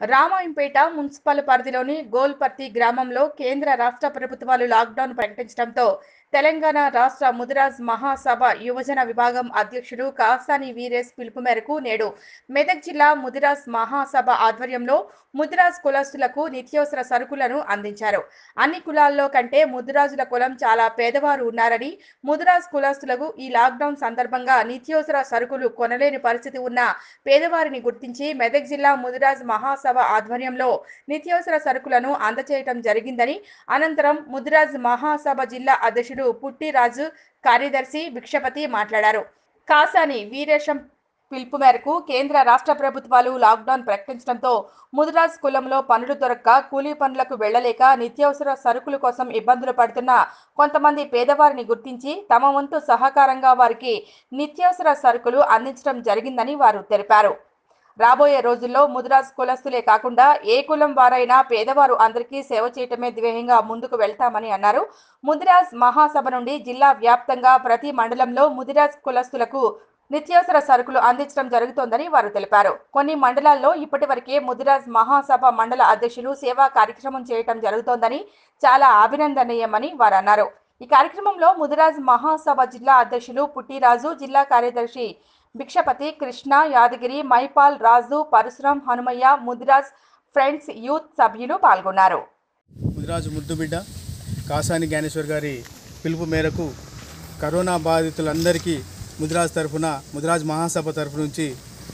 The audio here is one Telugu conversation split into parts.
రామాయంపేట మున్సిపల్ పరిధిలోని గోల్పర్తి గ్రామంలో కేంద్ర రాష్ట్ర ప్రభుత్వాలు లాక్డౌన్ ప్రకటించడంతో తెలంగాణ రాష్ట్ర ముదిరాజ్ మహాసభ యువజన విభాగం అధ్యక్షుడు కాసాని వీరేష్ పిలుపు మేరకు నేడు మెదక్ జిల్లా ముదిరాజ్ మహాసభ ఆధ్వర్యంలో ముదిరాజ్ కులస్తులకు నిత్యావసర సరుకులను అందించారు అన్ని కులాల్లో కంటే ముదిరాజుల కులం చాలా పేదవారు ఉన్నారని ముదిరాజ్ కులస్తులకు ఈ లాక్డౌన్ సందర్భంగా నిత్యావసర సరుకులు కొనలేని పరిస్థితి ఉన్న పేదవారిని గుర్తించి మెదక్ జిల్లా ముదిరాజ్ మహాసభ ఆధ్వర్యంలో నిత్యావసర సరుకులను అందచేయటం జరిగిందని అనంతరం ముదిరాజ్ మహాసభ జిల్లా అధ్యక్షుడు పుట్టిరాజు కార్యదర్శి భిక్షపతి మాట్లాడారు కాసాని వీరేశం పిలుపు మేరకు కేంద్ర రాష్ట్ర ప్రభుత్వాలు లాక్డౌన్ ప్రకటించడంతో ముదిరాజ్ కులంలో పనులు దొరక్క కూలీ పనులకు వెళ్లలేక నిత్యావసర సరుకుల కోసం ఇబ్బందులు పడుతున్న కొంతమంది పేదవారిని గుర్తించి తమ వంతు సహకారంగా వారికి నిత్యావసర సరుకులు అందించడం జరిగిందని వారు తెలిపారు రాబోయే రోజుల్లో ముదిరాజ్ కులస్తులే కాకుండా ఏ కులం వారైనా పేదవారు అందరికీ సేవ చేయటమే ధ్యేయంగా ముందుకు వెళ్తామని అన్నారు ముదిరాజ్ మహాసభ నుండి జిల్లా వ్యాప్తంగా ప్రతి మండలంలో ముదిరాజ్ కులస్తులకు నిత్యావసర సరుకులు అందించడం జరుగుతోందని వారు తెలిపారు కొన్ని మండలాల్లో ఇప్పటివరకే ముదిరాజ్ మహాసభ మండల అధ్యక్షులు సేవా కార్యక్రమం చేయటం జరుగుతోందని చాలా అభినందనీయమని వారు అన్నారు ఈ కార్యక్రమంలో ముదిరాజ్ మహాసభ జిల్లా అధ్యక్షులు పుట్టిరాజు జిల్లా కార్యదర్శి భిక్షపతి కృష్ణ యాదగిరి మైపాల్ రాజు పరశురం హనుమయ్య ముదిరాజ్ ఫ్రెండ్స్ యూత్ సభ్యులు పాల్గొన్నారు ముదిరాజు ముద్దుబిడ్డ కాసాని జ్ఞానేశ్వర్ గారి పిలుపు మేరకు కరోనా బాధితులందరికీ ముదిరాజ్ తరఫున ముదిరాజ్ మహాసభ తరఫు నుంచి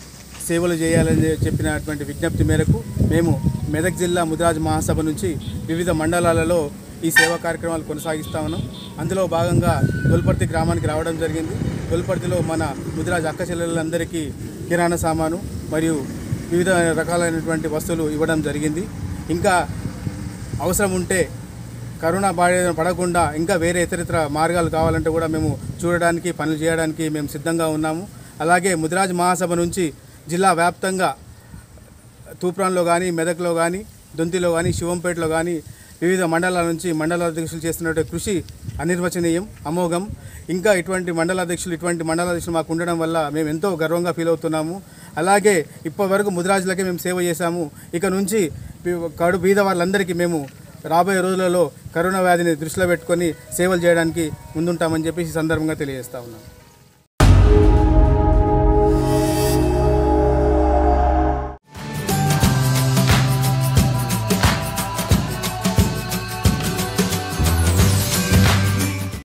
సేవలు చేయాలని చెప్పినటువంటి విజ్ఞప్తి మేరకు మేము మెదక్ జిల్లా ముదిరాజ్ మహాసభ నుంచి వివిధ మండలాలలో ఈ సేవా కార్యక్రమాలు కొనసాగిస్తా ఉన్నాం అందులో భాగంగా గొల్పర్తి గ్రామానికి రావడం జరిగింది గొల్పర్తిలో మన ముదిరాజ్ అక్క చెల్లెలందరికీ కిరాణా సామాను మరియు వివిధ రకాలైనటువంటి వస్తువులు ఇవ్వడం జరిగింది ఇంకా అవసరం ఉంటే కరోనా బాధ పడకుండా ఇంకా వేరే ఇతరితర మార్గాలు కావాలంటే కూడా మేము చూడడానికి పనులు చేయడానికి మేము సిద్ధంగా ఉన్నాము అలాగే ముదిరాజ్ మహాసభ నుంచి జిల్లా వ్యాప్తంగా తూప్రాన్లో కానీ మెదక్లో కానీ దొంతిలో కానీ శివంపేటలో కానీ వివిధ మండలాల నుంచి మండల అధ్యక్షులు చేస్తున్నటువంటి కృషి అనిర్వచనీయం అమోఘం ఇంకా ఇటువంటి మండల అధ్యక్షులు ఇటువంటి మండల అధ్యక్షులు మాకు ఉండడం వల్ల మేము ఎంతో గర్వంగా ఫీల్ అవుతున్నాము అలాగే ఇప్పటివరకు ముదిరాజులకే మేము సేవ చేశాము ఇక నుంచి కడు బీద వాళ్ళందరికీ మేము రాబోయే రోజులలో కరోనా వ్యాధిని దృష్టిలో పెట్టుకొని సేవలు చేయడానికి ముందుంటామని చెప్పి ఈ సందర్భంగా తెలియజేస్తా ఉన్నాం